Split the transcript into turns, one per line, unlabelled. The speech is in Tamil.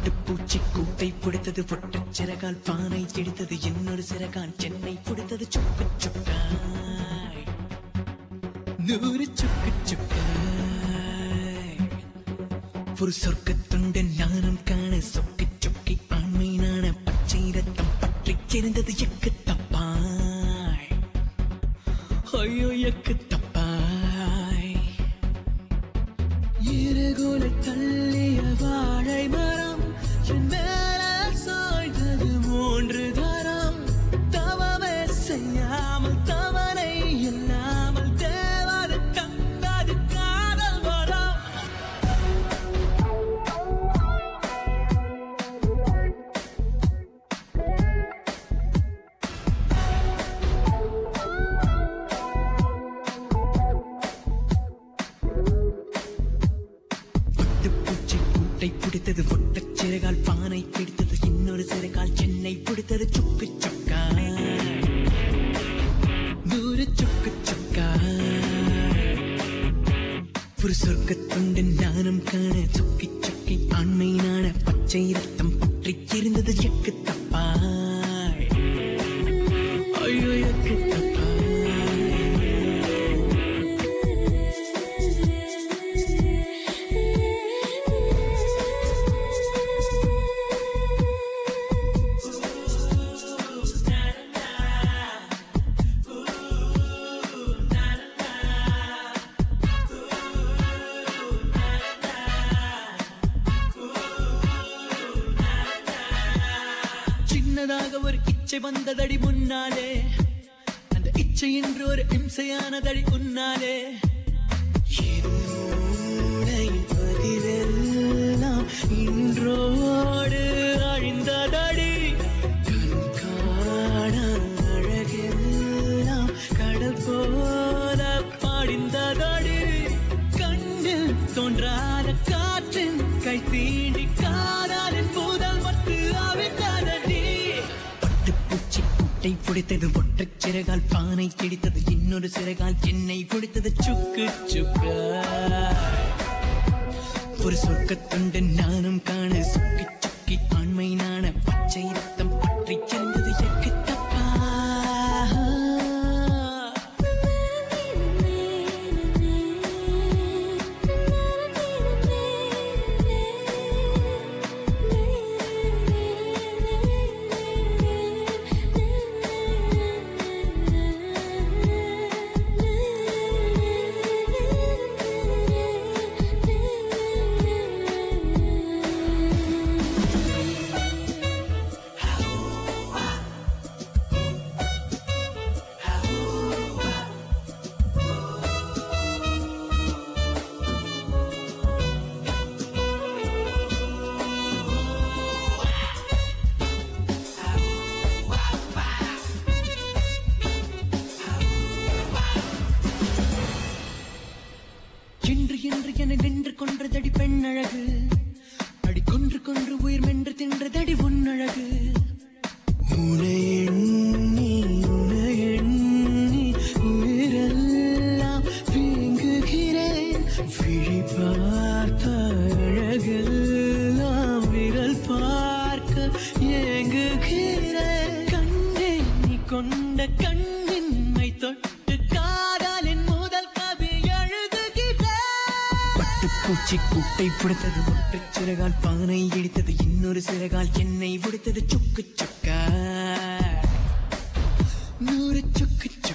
பட்டுப்பூச்சி கூட்டை பிடித்தது பொட்டச் சிறகால் பானை இடித்தது இன்னொரு சிறகால் சென்னை பிடித்தது சுக்கு சுக்காய் நூறு சுக்கு சுக்காய் ஒரு சொர்க்கத்துண்டு நானும் காண சொக்கி சொக்கி ஆண்மை நாண பச்சை ரத்தம் பற்றி சிறந்தது எக்கு தப்பாய் ஐயோ எக்கு தப்பாய் இருகுல தள்ளிய வாழை மரம் என் மேல சாய்ந்தது மூன்று தரம் தவமே செய்யாமல் தவனை இல்லாமல் தேவாது தந்தாது காதல் வரம் பட்டுப்பூச்சி கூட்டை பிடித்தது ஒட்டச் சிறகால் பானை பிடித்தது இன்னொரு சிறகால் சென்னை பிடித்தது சுக்கு சுக்கா நூறு சுக்கு சுக்கா ஒரு சொர்க்கத்துண்டு நானும் காண சுக்கி சுக்கி ஆண்மை நாண பச்சை ரத்தம் பற்றி இருந்தது எக்கு தப்பாய் ஐயோ எக்கு தப்பாய் சின்னதாக ஒரு இச்சை வந்ததடி முன்னாலே அந்த இச்சை என்று ஒரு இம்சையானதடி உன்னாலே என்னுடைய பதிலெல்லாம் இன்றோடு அழிந்ததடி கண் காண அழகெல்லாம் கடல் போல பாடிந்ததடி கண்ணில் தோன்றாத காற்றின் கை தீண்டி காதலின் முதல் மத்து அவிழ்ந்ததடி பட்டுப்பூச்சி கூட்டை பிடித்தது ஒற்றைச் சிறகால் பானை கிடித்தது இன்னொரு சிறகால் என்னை பிடித்தது சுக்கு சுக்கு ஒரு சொர்க்கத்துண்டு நானும் காண சுக்கி சுக்கி ஆண்மை நாண பச்சை ரத்தம் பற்றி சிறந்தது எக்கு தப்பா இன்று என்று என நின்று கொன்றதடி பெண் அழகு அடி கொன்று கொன்று உயிர் மென்று தின்றதடி உன்னழகு உனை எண்ணி உனை எண்ணி உயிரெல்லாம் வீங்குகிறேன் விழி பார்த்த அழகெல்லாம் விரல் பார்க்க ஏங்குகிறேன் கண்ணே நீ கொண்ட கண்ணின்மை தொட்டு காதலின் முதல் கவி எழுதுகிறேன் பட்டுப்பூச்சி கூட்டை பிடித்தது ஒற்றைச் சிறகால் பானை இடித்தது இன்னொரு சிறகால் என்னை பிடித்தது சுக்கு சுக்கா நூறு சுக்கு